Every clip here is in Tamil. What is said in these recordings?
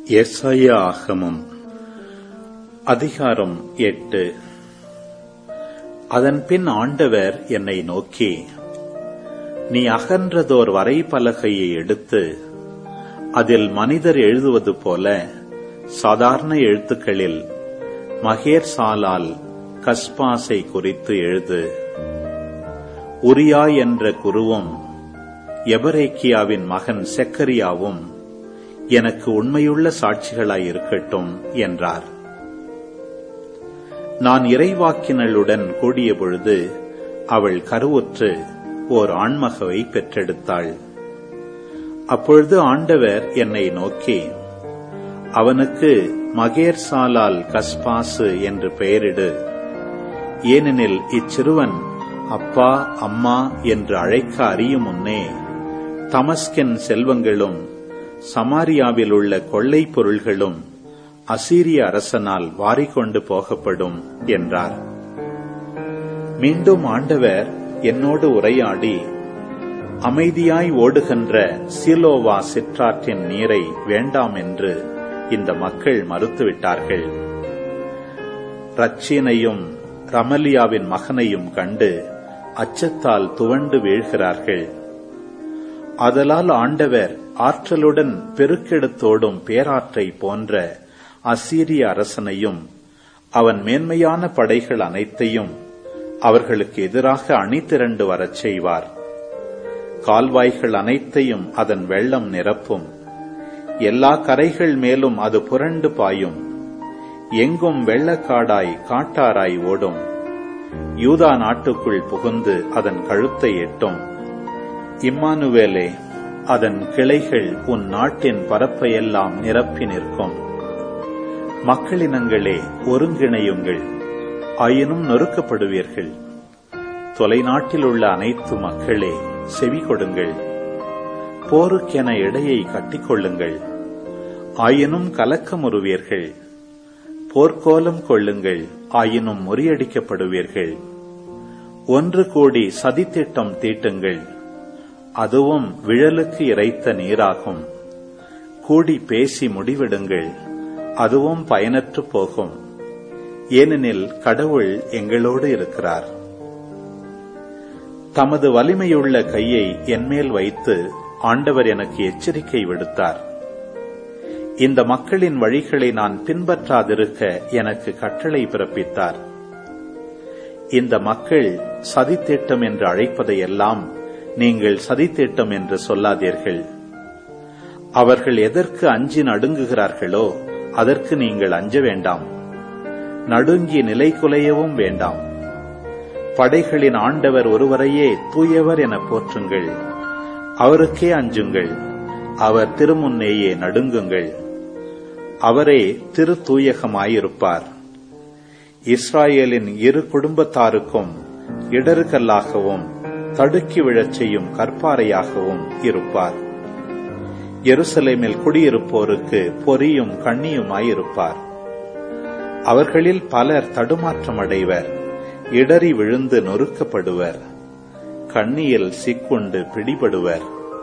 எஸ்ஐயா ஆகமம் அதிகாரம் எட்டு அதன்பின் ஆண்டவர் என்னை நோக்கி நீ அகன்றதோர் வரைபலகையை எடுத்து அதில் மனிதர் எழுதுவது போல சாதாரண எழுத்துக்களில் மகேர் சாலால் கஸ்பாஸை குறித்து எழுது உரியா என்ற குருவும் எபரேக்கியாவின் மகன் செக்கரியாவும் எனக்கு உண்மையுள்ள சாட்சிகளாய் இருக்கட்டும் என்றார் நான் இறைவாக்கினளுடன் கூடிய பொழுது அவள் கருவுற்று ஓர் ஆண்மகவை பெற்றெடுத்தாள் அப்பொழுது ஆண்டவர் என்னை நோக்கி அவனுக்கு மகேர் சாலால் கஸ்பாசு என்று பெயரிடு ஏனெனில் இச்சிறுவன் அப்பா அம்மா என்று அழைக்க அறியும் முன்னே தமஸ்கின் செல்வங்களும் சமாரியாவில் உள்ள கொள்ளை பொருள்களும் அசீரிய அரசனால் வாரிக்கொண்டு போகப்படும் என்றார் மீண்டும் ஆண்டவர் என்னோடு உரையாடி அமைதியாய் ஓடுகின்ற சீலோவா சிற்றாற்றின் நீரை வேண்டாம் என்று இந்த மக்கள் மறுத்துவிட்டார்கள் ரச்சீனையும் ரமலியாவின் மகனையும் கண்டு அச்சத்தால் துவண்டு வீழ்கிறார்கள் அதலால் ஆண்டவர் ஆற்றலுடன் பெருக்கெடுத்தோடும் பேராற்றை போன்ற அசீரிய அரசனையும் அவன் மேன்மையான படைகள் அனைத்தையும் அவர்களுக்கு எதிராக அணி திரண்டு வரச் செய்வார் கால்வாய்கள் அனைத்தையும் அதன் வெள்ளம் நிரப்பும் எல்லா கரைகள் மேலும் அது புரண்டு பாயும் எங்கும் வெள்ளக்காடாய் காட்டாராய் ஓடும் யூதா நாட்டுக்குள் புகுந்து அதன் கழுத்தை எட்டும் இம்மானுவேலே அதன் கிளைகள் உன் நாட்டின் பரப்பையெல்லாம் நிரப்பி நிற்கும் மக்களினங்களே ஒருங்கிணையுங்கள் ஆயினும் நொறுக்கப்படுவீர்கள் தொலைநாட்டில் உள்ள அனைத்து மக்களே செவி கொடுங்கள் போருக்கென இடையை கட்டிக்கொள்ளுங்கள் ஆயினும் கலக்கமுறுவீர்கள் போர்க்கோலம் கொள்ளுங்கள் ஆயினும் முறியடிக்கப்படுவீர்கள் ஒன்று கூடி சதித்திட்டம் தீட்டுங்கள் அதுவும் விழலுக்கு இறைத்த நீராகும் கூடி பேசி முடிவிடுங்கள் அதுவும் பயனற்று போகும் ஏனெனில் கடவுள் எங்களோடு இருக்கிறார் தமது வலிமையுள்ள கையை என்மேல் வைத்து ஆண்டவர் எனக்கு எச்சரிக்கை விடுத்தார் இந்த மக்களின் வழிகளை நான் பின்பற்றாதிருக்க எனக்கு கட்டளை பிறப்பித்தார் இந்த மக்கள் சதித்திட்டம் என்று அழைப்பதையெல்லாம் நீங்கள் சதித்திட்டம் என்று சொல்லாதீர்கள் அவர்கள் எதற்கு அஞ்சி நடுங்குகிறார்களோ அதற்கு நீங்கள் அஞ்ச வேண்டாம் நடுங்கி நிலை குலையவும் வேண்டாம் படைகளின் ஆண்டவர் ஒருவரையே தூயவர் என போற்றுங்கள் அவருக்கே அஞ்சுங்கள் அவர் திருமுன்னேயே நடுங்குங்கள் அவரே திரு தூயகமாயிருப்பார் இஸ்ராயேலின் இரு குடும்பத்தாருக்கும் இடறுகல்லாகவும் தடுக்கி விழச் செய்யும் கற்பாறையாகவும் இருப்பார் எருசலேமில் குடியிருப்போருக்கு பொறியும் கண்ணியுமாயிருப்பார் அவர்களில் பலர் தடுமாற்றம் அடைவர் இடறி விழுந்து நொறுக்கப்படுவர் கண்ணியில் சிக்குண்டு பிடிபடுவர்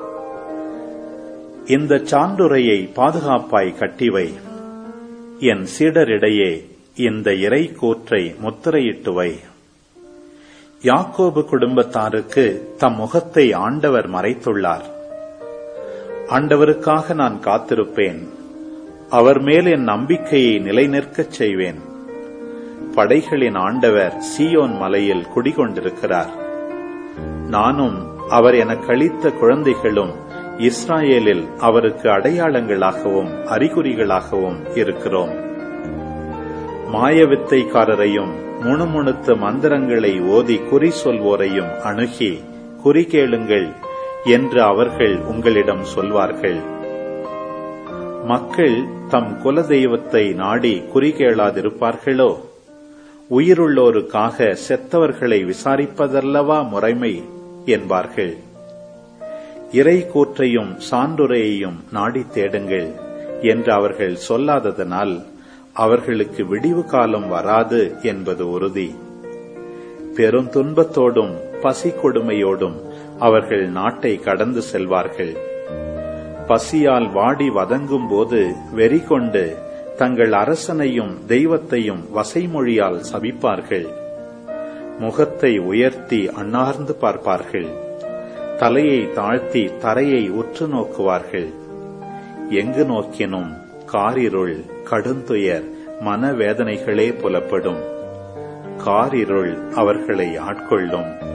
இந்த சான்றுரையை பாதுகாப்பாய் கட்டிவை என் சீடரிடையே இந்த இறை கூற்றை முத்திரையிட்டு வை யாக்கோபு குடும்பத்தாருக்கு தம் முகத்தை ஆண்டவர் மறைத்துள்ளார் ஆண்டவருக்காக நான் காத்திருப்பேன் அவர் மேல் என் நம்பிக்கையை நிலைநிற்கச் செய்வேன் படைகளின் ஆண்டவர் சியோன் மலையில் குடிகொண்டிருக்கிறார் நானும் அவர் எனக்கு அளித்த குழந்தைகளும் இஸ்ராயேலில் அவருக்கு அடையாளங்களாகவும் அறிகுறிகளாகவும் இருக்கிறோம் மாயவித்தைக்காரரையும் முணுமுணுத்த மந்திரங்களை ஓதி குறி சொல்வோரையும் அணுகி குறி கேளுங்கள் என்று அவர்கள் உங்களிடம் சொல்வார்கள் மக்கள் தம் குலதெய்வத்தை நாடி குறி கேளாதிருப்பார்களோ உயிருள்ளோருக்காக செத்தவர்களை விசாரிப்பதல்லவா முறைமை என்பார்கள் இறை கூற்றையும் சான்றுரையையும் நாடி தேடுங்கள் என்று அவர்கள் சொல்லாததனால் அவர்களுக்கு விடிவு காலம் வராது என்பது உறுதி பெரும் துன்பத்தோடும் பசி கொடுமையோடும் அவர்கள் நாட்டை கடந்து செல்வார்கள் பசியால் வாடி வதங்கும் போது வெறி கொண்டு தங்கள் அரசனையும் தெய்வத்தையும் வசைமொழியால் சபிப்பார்கள் முகத்தை உயர்த்தி அண்ணார்ந்து பார்ப்பார்கள் தலையை தாழ்த்தி தரையை உற்று நோக்குவார்கள் எங்கு நோக்கினும் காரிருள் கடுந்துயர் மனவேதனைகளே புலப்படும் காரிருள் அவர்களை ஆட்கொள்ளும்